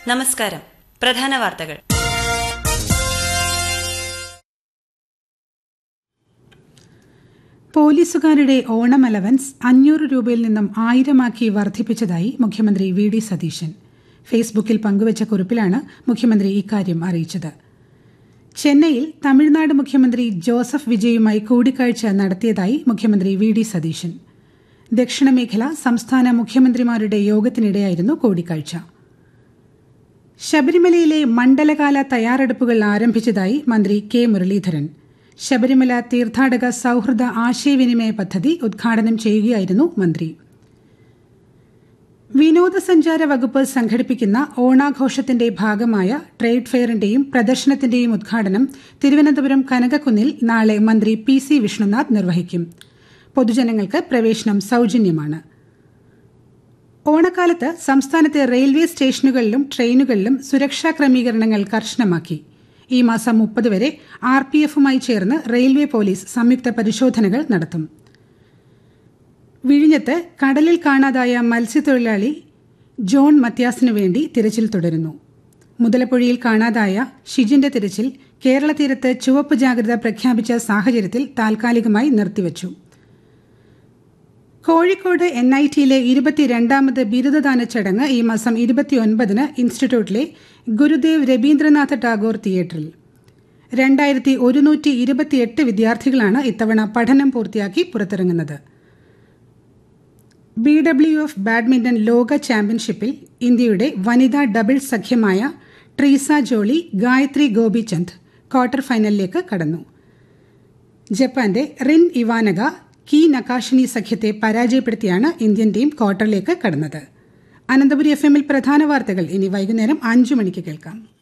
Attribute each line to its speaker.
Speaker 1: നമസ്കാരം പ്രധാന വാർത്തകൾ
Speaker 2: പോലീസുകാരുടെ ഓണം അലവൻസ് അഞ്ഞൂറ് രൂപയിൽ നിന്നും ആയിരമാക്കി വർദ്ധിപ്പിച്ചതായി മുഖ്യമന്ത്രി വി ഡി സതീശൻ ഫേസ്ബുക്കിൽ പങ്കുവച്ച കുറിപ്പിലാണ് മുഖ്യമന്ത്രി ഇക്കാര്യം അറിയിച്ചത് ചെന്നൈയിൽ തമിഴ്നാട് മുഖ്യമന്ത്രി ജോസഫ് വിജയുമായി കൂടിക്കാഴ്ച നടത്തിയതായി മുഖ്യമന്ത്രി വി ഡി സതീശൻ ദക്ഷിണമേഖല സംസ്ഥാന മുഖ്യമന്ത്രിമാരുടെ യോഗത്തിനിടെയായിരുന്നു കൂടിക്കാഴ്ച ശബരിമലയിലെ മണ്ഡലകാല തയ്യാറെടുപ്പുകൾ ആരംഭിച്ചതായി മന്ത്രി കെ മുരളീധരൻ ശബരിമല തീർത്ഥാടക സൌഹൃദ ആശയവിനിമയ പദ്ധതി ഉദ്ഘാടനം ചെയ്യുകയായിരുന്നു മന്ത്രി വിനോദസഞ്ചാര വകുപ്പ് സംഘടിപ്പിക്കുന്ന ഓണാഘോഷത്തിന്റെ ഭാഗമായ ട്രേഡ് ഫെയറിന്റെയും പ്രദർശനത്തിന്റെയും ഉദ്ഘാടനം തിരുവനന്തപുരം കനകക്കുന്നിൽ നാളെ മന്ത്രി പി സി വിഷ്ണുനാഥ് നിർവഹിക്കും പൊതുജനങ്ങൾക്ക് പ്രവേശനം സൌജന്യമാണ് ഓണക്കാലത്ത് സംസ്ഥാനത്തെ റെയിൽവേ സ്റ്റേഷനുകളിലും ട്രെയിനുകളിലും സുരക്ഷാ ക്രമീകരണങ്ങൾ കർശനമാക്കി ഈ മാസം മുപ്പത് വരെ ആർ പി എഫുമായി ചേർന്ന് റെയിൽവേ പോലീസ് സംയുക്ത പരിശോധനകൾ നടത്തും വിഴിഞ്ഞത്ത് കടലിൽ കാണാതായ മത്സ്യത്തൊഴിലാളി ജോൺ മത്യാസിനു വേണ്ടി തിരച്ചിൽ തുടരുന്നു മുതലപ്പുഴയിൽ കാണാതായ ഷിജിന്റെ തിരച്ചിൽ കേരള തീരത്ത് ചുവപ്പ് ജാഗ്രത പ്രഖ്യാപിച്ച സാഹചര്യത്തിൽ താൽക്കാലികമായി നിർത്തിവച്ചു കോഴിക്കോട് എൻ ഐ ടിയിലെ ഇരുപത്തിരണ്ടാമത് ബിരുദദാന ചടങ്ങ് ഈ മാസം ഇരുപത്തിയൊൻപതിന് ഇൻസ്റ്റിറ്റ്യൂട്ടിലെ ഗുരുദേവ് രവീന്ദ്രനാഥ ടാഗോർ തിയേറ്ററിൽ രണ്ടായിരത്തി ഒരുന്നൂറ്റി ഇരുപത്തിയെട്ട് വിദ്യാർത്ഥികളാണ് ഇത്തവണ പഠനം പൂർത്തിയാക്കി പുറത്തിറങ്ങുന്നത് ബി ഡബ്ല്യു എഫ് ബാഡ്മിന്റൺ ലോക ചാമ്പ്യൻഷിപ്പിൽ ഇന്ത്യയുടെ വനിതാ ഡബിൾസ് സഖ്യമായ ട്രീസ ജോളി ഗായത്രി ഗോപിചന്ദ് ക്വാർട്ടർ ഫൈനലിലേക്ക് കടന്നു ജപ്പാന്റെ റിൻ ഇവാനഗ കി നക്കാഷിനി സഖ്യത്തെ പരാജയപ്പെടുത്തിയാണ് ഇന്ത്യൻ ടീം ക്വാർട്ടറിലേക്ക് കടന്നത് അനന്തപുരി എഫ് എമ്മിൽ പ്രധാന വാർത്തകൾ ഇനി വൈകുന്നേരം അഞ്ചു മണിക്ക് കേൾക്കാം